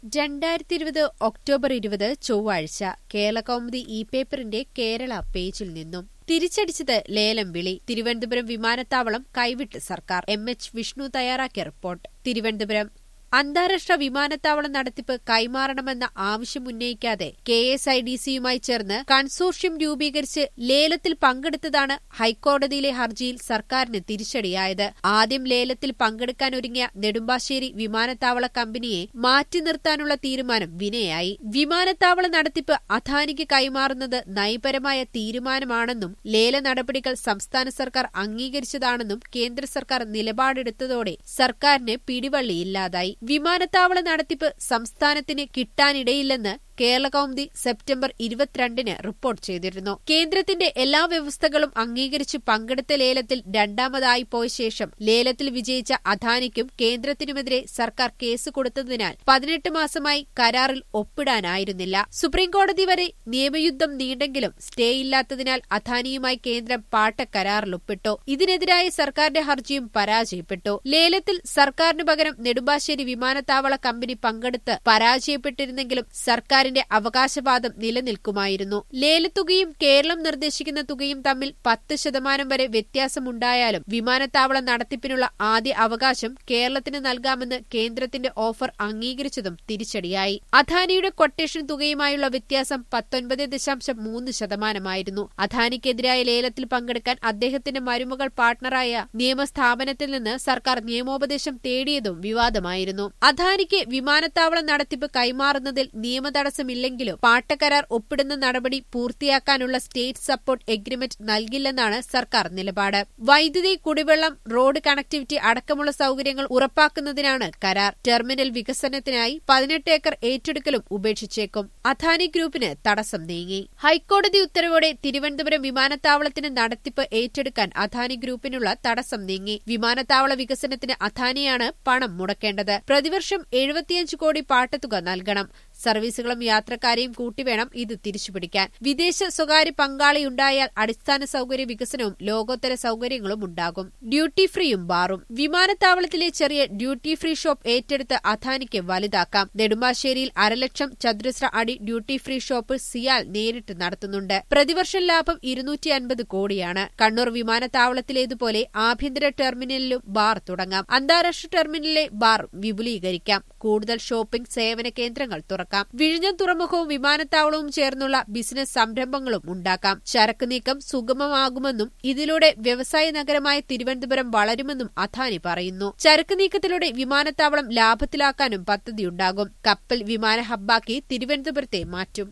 രണ്ടായിരത്തി ഇരുപത് ഒക്ടോബർ ഇരുപത് ചൊവ്വാഴ്ച കേരളകൗമുദി ഇ പേപ്പറിന്റെ കേരള പേജിൽ നിന്നും തിരിച്ചടിച്ചത് ലേലം വിളി തിരുവനന്തപുരം വിമാനത്താവളം കൈവിട്ട് സർക്കാർ എം എച്ച് വിഷ്ണു തയ്യാറാക്കിയ റിപ്പോർട്ട് തിരുവനന്തപുരം അന്താരാഷ്ട്ര വിമാനത്താവളം നടത്തിപ്പ് കൈമാറണമെന്ന ആവശ്യം ഉന്നയിക്കാതെ കെ എസ് ഐ ഡി സിയുമായി ചേർന്ന് കൺസോർഷ്യം രൂപീകരിച്ച് ലേലത്തിൽ പങ്കെടുത്തതാണ് ഹൈക്കോടതിയിലെ ഹർജിയിൽ സർക്കാരിന് തിരിച്ചടിയായത് ആദ്യം ലേലത്തിൽ പങ്കെടുക്കാനൊരുങ്ങിയ നെടുമ്പാശ്ശേരി വിമാനത്താവള കമ്പനിയെ മാറ്റി നിർത്താനുള്ള തീരുമാനം വിനയായി വിമാനത്താവള നടത്തിപ്പ് അദാനിക്ക് കൈമാറുന്നത് നയപരമായ തീരുമാനമാണെന്നും ലേല നടപടികൾ സംസ്ഥാന സർക്കാർ അംഗീകരിച്ചതാണെന്നും കേന്ദ്ര സർക്കാർ നിലപാടെടുത്തതോടെ സർക്കാരിന് പിടിവള്ളിയില്ലാതായി വിമാനത്താവള നടത്തിപ്പ് സംസ്ഥാനത്തിന് കിട്ടാനിടയില്ലെന്ന് കേരള കൗമുദി സെപ്റ്റംബർ ഇരുപത്തിരണ്ടിന് റിപ്പോർട്ട് ചെയ്തിരുന്നു കേന്ദ്രത്തിന്റെ എല്ലാ വ്യവസ്ഥകളും അംഗീകരിച്ച് പങ്കെടുത്ത ലേലത്തിൽ രണ്ടാമതായി പോയ ശേഷം ലേലത്തിൽ വിജയിച്ച അദാനിക്കും കേന്ദ്രത്തിനുമെതിരെ സർക്കാർ കേസ് കൊടുത്തതിനാൽ പതിനെട്ട് മാസമായി കരാറിൽ ഒപ്പിടാനായിരുന്നില്ല സുപ്രീംകോടതി വരെ നിയമയുദ്ധം നീണ്ടെങ്കിലും സ്റ്റേ ഇല്ലാത്തതിനാൽ അദാനിയുമായി കേന്ദ്രം പാട്ടക്കരാറിൽ ഒപ്പിട്ടു ഇതിനെതിരായ സർക്കാരിന്റെ ഹർജിയും പരാജയപ്പെട്ടു ലേലത്തിൽ സർക്കാരിനു പകരം നെടുമ്പാശ്ശേരി വിമാനത്താവള കമ്പനി പങ്കെടുത്ത് പരാജയപ്പെട്ടിരുന്നെങ്കിലും സർക്കാരിന്റെ അവകാശവാദം നിലനിൽക്കുമായിരുന്നു ലേലത്തുകയും കേരളം നിർദ്ദേശിക്കുന്ന തുകയും തമ്മിൽ പത്ത് ശതമാനം വരെ വ്യത്യാസമുണ്ടായാലും വിമാനത്താവള നടത്തിപ്പിനുള്ള ആദ്യ അവകാശം കേരളത്തിന് നൽകാമെന്ന് കേന്ദ്രത്തിന്റെ ഓഫർ അംഗീകരിച്ചതും തിരിച്ചടിയായി അദാനിയുടെ കൊട്ടേഷൻ തുകയുമായുള്ള വ്യത്യാസം പത്തൊൻപത് ദശാംശം മൂന്ന് ശതമാനമായിരുന്നു അദാനിക്കെതിരായ ലേലത്തിൽ പങ്കെടുക്കാൻ അദ്ദേഹത്തിന്റെ മരുമകൾ പാർട്ണറായ നിയമസ്ഥാപനത്തിൽ നിന്ന് സർക്കാർ നിയമോപദേശം തേടിയതും വിവാദമായിരുന്നു അദാനിക്ക് വിമാനത്താവളം നടത്തിപ്പ് കൈമാറുന്നതിൽ നിയമതടസ്സമില്ലെങ്കിലും പാട്ടക്കരാർ ഒപ്പിടുന്ന നടപടി പൂർത്തിയാക്കാനുള്ള സ്റ്റേറ്റ് സപ്പോർട്ട് എഗ്രിമെന്റ് നൽകില്ലെന്നാണ് സർക്കാർ നിലപാട് വൈദ്യുതി കുടിവെള്ളം റോഡ് കണക്ടിവിറ്റി അടക്കമുള്ള സൌകര്യങ്ങൾ ഉറപ്പാക്കുന്നതിനാണ് കരാർ ടെർമിനൽ വികസനത്തിനായി പതിനെട്ട് ഏക്കർ ഏറ്റെടുക്കലും ഉപേക്ഷിച്ചേക്കും അദാനി ഗ്രൂപ്പിന് തടസ്സം നീങ്ങി ഹൈക്കോടതി ഉത്തരവോടെ തിരുവനന്തപുരം വിമാനത്താവളത്തിന് നടത്തിപ്പ് ഏറ്റെടുക്കാൻ അദാനി ഗ്രൂപ്പിനുള്ള തടസ്സം നീങ്ങി വിമാനത്താവള വികസനത്തിന് അദാനിയാണ് പണം മുടക്കേണ്ടത് പ്രതിവർഷം എഴുപത്തിയഞ്ച് കോടി പാട്ടത്തുക നൽകണം സർവീസുകളും യാത്രക്കാരെയും കൂട്ടിവേണം ഇത് തിരിച്ചുപിടിക്കാൻ വിദേശ സ്വകാര്യ പങ്കാളിയുണ്ടായാൽ അടിസ്ഥാന സൌകര്യ വികസനവും ലോകോത്തര സൌകര്യങ്ങളും ഉണ്ടാകും ഡ്യൂട്ടി ഫ്രീയും ബാറും വിമാനത്താവളത്തിലെ ചെറിയ ഡ്യൂട്ടി ഫ്രീ ഷോപ്പ് ഏറ്റെടുത്ത് അദാനിക്ക് വലുതാക്കാം നെടുമ്പാശ്ശേരിയിൽ അരലക്ഷം ചതുരശ്ര അടി ഡ്യൂട്ടി ഫ്രീ ഷോപ്പ് സിയാൽ നേരിട്ട് നടത്തുന്നുണ്ട് പ്രതിവർഷം ലാഭം ഇരുന്നൂറ്റി അൻപത് കോടിയാണ് കണ്ണൂർ വിമാനത്താവളത്തിലേതുപോലെ ആഭ്യന്തര ടെർമിനലിലും ബാർ തുടങ്ങാം അന്താരാഷ്ട്ര ടെർമിനലിലെ ബാർ വിപുലീകരിക്കാം കൂടുതൽ ഷോപ്പിംഗ് സേവന കേന്ദ്രങ്ങൾ തുറക്കാം വിഴിഞ്ഞം തുറമുഖവും വിമാനത്താവളവും ചേർന്നുള്ള ബിസിനസ് സംരംഭങ്ങളും ഉണ്ടാക്കാം ചരക്ക് നീക്കം സുഗമമാകുമെന്നും ഇതിലൂടെ വ്യവസായ നഗരമായ തിരുവനന്തപുരം വളരുമെന്നും അദാനി പറയുന്നു ചരക്ക് നീക്കത്തിലൂടെ വിമാനത്താവളം ലാഭത്തിലാക്കാനും പദ്ധതിയുണ്ടാകും കപ്പൽ വിമാന ഹബ്ബാക്കി തിരുവനന്തപുരത്തെ മാറ്റും